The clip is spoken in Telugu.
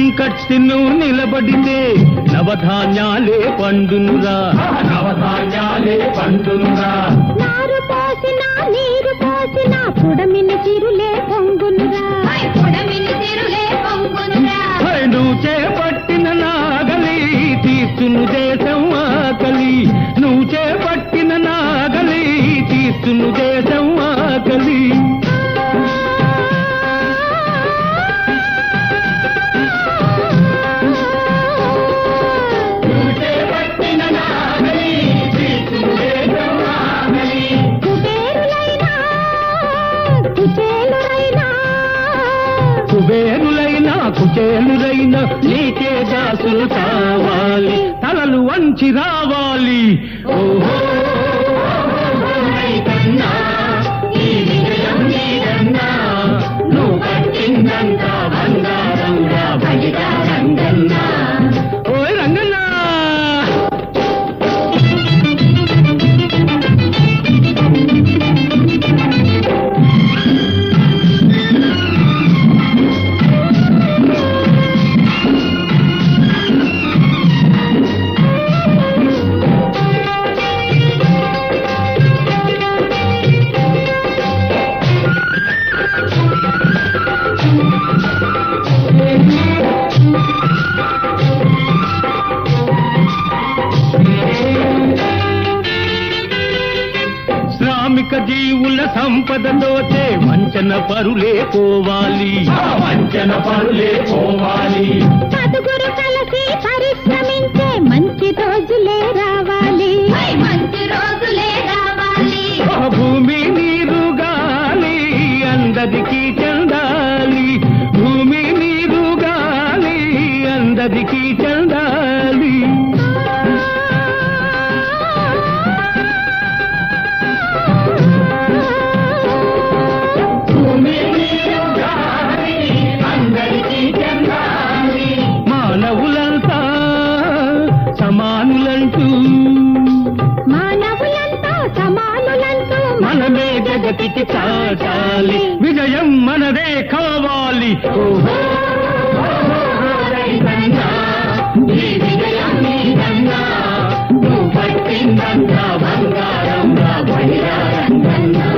కట్టిను నిలబడితే నవధాన్యాలే పండునురా నవధాన్యాలే పండునురా నారు పోసిన నీరు పోసిన పుడమిని చిరులే పొంగునురా పుడమిని చిరులే పొంగునురా హై, నువ్వు చేపట్టిన నాగలి తీర్చును దేశం ఆకలి నువ్వు చేపట్టిన నాగలి తీర్చును దేశం ఆకలి కుబేరులైనా కుచేలురైనా కుబేరులైనా కుచేలురైనా నీకే దాసులు కావాలి తలలు వంచి రావాలి ఓహో రైతన్నా, ఈ విజయం నీదన్నా. నువ్వు కట్టిందంతా బంగారంగా బలిగా రంగన్నా ఓయ్ రంగన్నా శ్రామిక జీవుల సంపద దోచే వంచన పరులే పోవాలి వంచన పరులే పోవాలి చదుగురు కలిసి పరిశ్రమించే మంచి రోజులే రావాలి మంచి రోజులే రావాలి భూమి నీరు గాలి అందరికీ చెందాలి భూమి నీరు గాలి అందరికీ చెందాలి మానవులంతా సమానులంటూ మానవులంతా సమానులంటూ మనమే జగతికి చాటాలి విజయం మనదే కావాలి ఓహో రైతన్నా, ఈ విజయం నీదన్నా. నువ్వు పట్టిందంతా బంగారం రా బలిరా రంగన్నా.